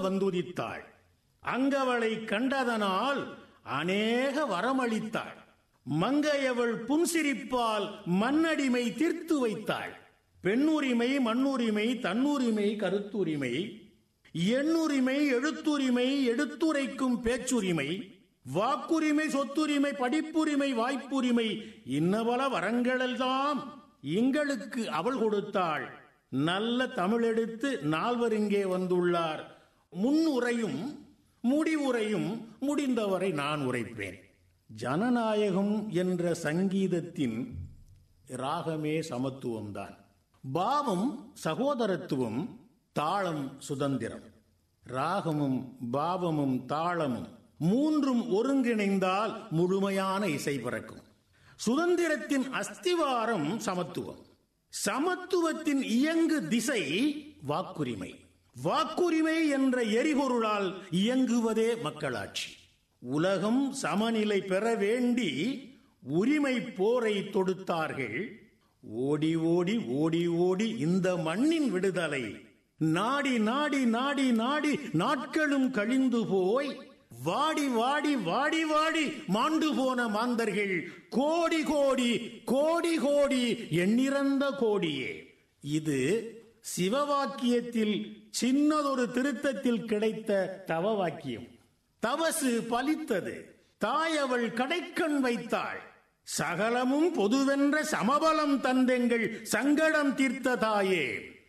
வந்துதித்தாள் அங்கவளை கண்டதனால் அநேக வரமளித்தாள் மங்கையவள் புன்சிரிப்பால் மண்ணடிமை தீர்த்து வைத்தாள் பெண்ணுரிமை மண்ணுரிமை தன்னுரிமை கருத்துரிமை எண்ணுரிமை எழுத்துரிமை எடுத்துரைக்கும் பேச்சுரிமை வாக்குரிமை சொத்துரிமை படிப்புரிமை வாய்ப்புரிமை இன்னபல வரங்களெல்லாம் எங்களுக்கு அவள் கொடுத்தாள் நல்ல தமிழெடுத்து நால்வர் இங்கே வந்துள்ளார் முன்னுரையும் முடிவுரையும் முடிந்தவரை நான் உரைப்பேன் ஜனநாயகம் என்ற சங்கீதத்தின் ராகமே சமத்துவம்தான் பாவம் சகோதரத்துவம் தாளம் சுதந்திரம் ராகமும் பாவமும் தாளமும் மூன்றும் ஒருங்கிணைந்தால் முழுமையான இசை பிறக்கும் சுதந்திரத்தின் அஸ்திவாரம் சமத்துவம் சமத்துவத்தின் இயங்கு திசை வாக்குரிமை வாக்குரிமை என்ற எரிபொருளால் இயங்குவதே மக்களாட்சி உலகம் சமநிலை பெற வேண்டி உரிமை போரை தொடுத்தார்கள் ஓடி ஓடி ஓடி ஓடி இந்த மண்ணின் விடுதலை நாடி நாடி நாடி நாடி நாட்களும் கழிந்து போய் வாடி வாடி வாடி வாடி மாண்டு போன மாந்தர்கள் கோடி கோடி கோடி கோடி எண்ணிறந்த கோடியே இது சிவவாக்கியத்தில் சின்னதொரு திருத்தத்தில் கிடைத்த தவ வாக்கியம் தவசு பலித்தது தாய் அவள் கடைக்கண் வைத்தாள் சகலமும் பொதுவென்ற சமபலம் தந்தெங்கள் சங்கடம் தீர்த்த தாயே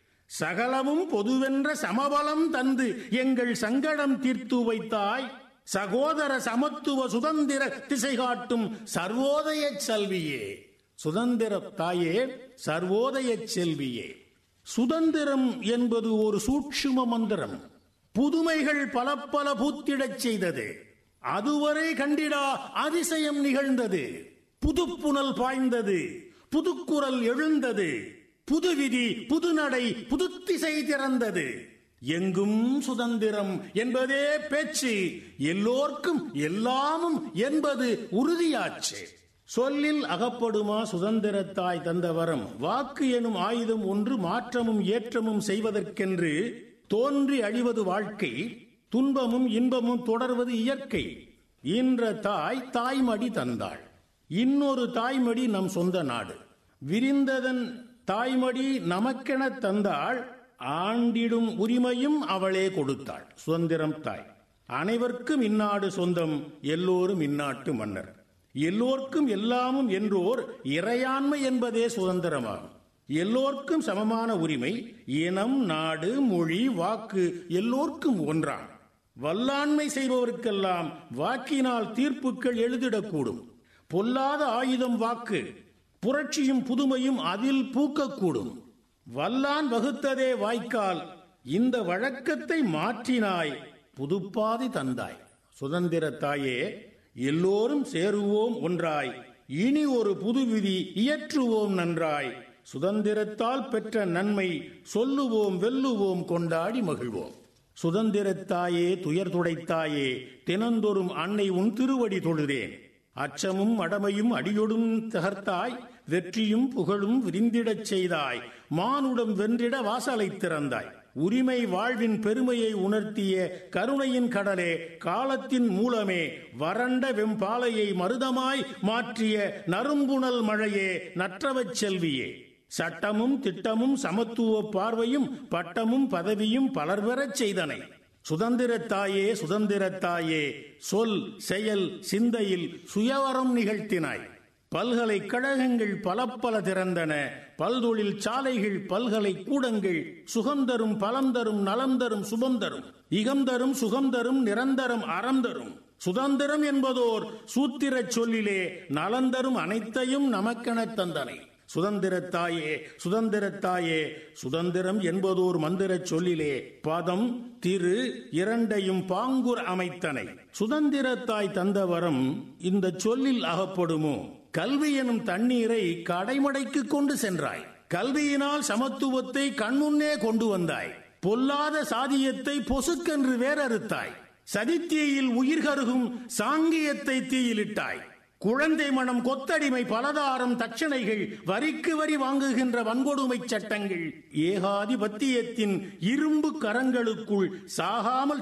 சகலமும் பொதுவென்ற சமபலம் தந்து எங்கள் சங்கடம் தீர்த்து வைத்தாய் சகோதர சமத்துவ சுதந்திர திசை காட்டும் சர்வோதய செல்வியே சுதந்திர தாயே சர்வோதய செல்வியே சுதந்திரம் என்பது ஒரு சூட்சும மந்திரம் புதுமைகள் பல பல பூத்திடச் செய்தது அதுவரை கண்டிடா அதிசயம் நிகழ்ந்தது புதுப்புணல் பாய்ந்தது புதுக்குரல் எழுந்தது புது விதி புது நடை புதுத்திசை திறந்தது எங்கும் சுதந்திரம் என்பதே பேச்சு எல்லோர்க்கும் எல்லாமும் என்பது உறுதியாச்சு சொல்லில் அகப்படுமா சுதந்திரத்தாய் தந்த வரம் வாக்கு எனும் ஆயுதம் ஒன்று மாற்றமும் ஏற்றமும் செய்வதற்கென்று தோன்றி அழிவது வாழ்க்கை துன்பமும் இன்பமும் தொடர்வது இயற்கை ஈன்ற தாய் தாய்மடி தந்தாள் இன்னொரு தாய்மடி நம் சொந்த நாடு விரிந்ததன் தாய்மடி நமக்கென தந்தாள் ஆண்டிடும் உரிமையும் அவளே கொடுத்தாள் சுதந்திரம் தாய் அனைவருக்கும் இந்நாடு சொந்தம் எல்லோரும் இந்நாட்டு மன்னர் எல்லோர்க்கும் எல்லாமும் என்றோர் இறையாண்மை என்பதே சுதந்திரமாகும் எல்லோர்க்கும் சமமான உரிமை இனம் நாடு மொழி வாக்கு எல்லோர்க்கும் ஒன்றான் வல்லாண்மை செய்பவருக்கெல்லாம் வாக்கினால் தீர்ப்புகள் எழுதிடக்கூடும் பொல்லாத ஆயுதம் வாக்கு புரட்சியும் புதுமையும் அதில் பூக்கக்கூடும் வல்லான் வகுத்ததே வாய்க்கால் இந்த வழக்கத்தை மாற்றினாய் புதுப்பாதி தந்தாய் சுதந்திர தாயே எல்லோரும் சேருவோம் ஒன்றாய் இனி ஒரு புது விதி இயற்றுவோம் நன்றாய் சுதந்திரத்தால் பெற்ற நன்மை சொல்லுவோம் வெல்லுவோம் கொண்டாடி மகிழ்வோம் சுதந்திரத்தாயே துயர் துடைத்தாயே தினந்தோறும் அன்னை உன் திருவடி தொழுதேன் அச்சமும் அடமையும் அடியொடும் தகர்த்தாய் வெற்றியும் புகழும் விரிந்திடச் செய்தாய் மானுடம் வென்றிட வாசலை திறந்தாய் உரிமை வாழ்வின் பெருமையை உணர்த்திய கருணையின் கடலே காலத்தின் மூலமே வறண்ட வெம்பாலையை மருதமாய் மாற்றிய நறும்புணல் மழையே நற்றவச் செல்வியே சட்டமும் திட்டமும் சமத்துவ பார்வையும் பட்டமும் பதவியும் பலர் பெறச் செய்தனை சுதந்திரத்தாயே சுதந்திரத்தாயே சொல் செயல் சிந்தையில் சுயவரம் நிகழ்த்தினாய் பல்கலைக்கழகங்கள் பல பல திறந்தன பல்தொழில் சாலைகள் பல்கலை கூடங்கள் சுகந்தரும் பலம் தரும் நலம் தரும் சுபம் தரும் இகம் தரும் சுகம் தரும் நிரந்தரம் அறம் தரும் சுதந்திரம் என்பதோர் சூத்திரச் சொல்லிலே நலந்தரும் அனைத்தையும் நமக்கெனத் தந்தனை சுதந்திரத்தாயே சுதந்திரத்தாயே சுதந்திரம் என்பதோர் மந்திர சொல்லிலே பதம் திரு இரண்டையும் பாங்குர் அமைத்தனை சுதந்திரத்தாய் தந்த வரம் இந்த சொல்லில் அகப்படுமோ கல்வி எனும் தண்ணீரை கடைமடைக்கு கொண்டு சென்றாய் கல்வியினால் சமத்துவத்தை கண்முன்னே கொண்டு வந்தாய் பொல்லாத சாதியத்தை பொசுக்கென்று வேறறுத்தாய் சதித்தீயில் உயிர் கருகும் சாங்கியத்தை தீயிலிட்டாய் குழந்தை மனம் கொத்தடிமை பலதாரம் தட்சணைகள் வரிக்கு வரி வாங்குகின்ற வன்கொடுமை சட்டங்கள் ஏகாதிபத்தியத்தின் இரும்பு கரங்களுக்குள் சாகாமல்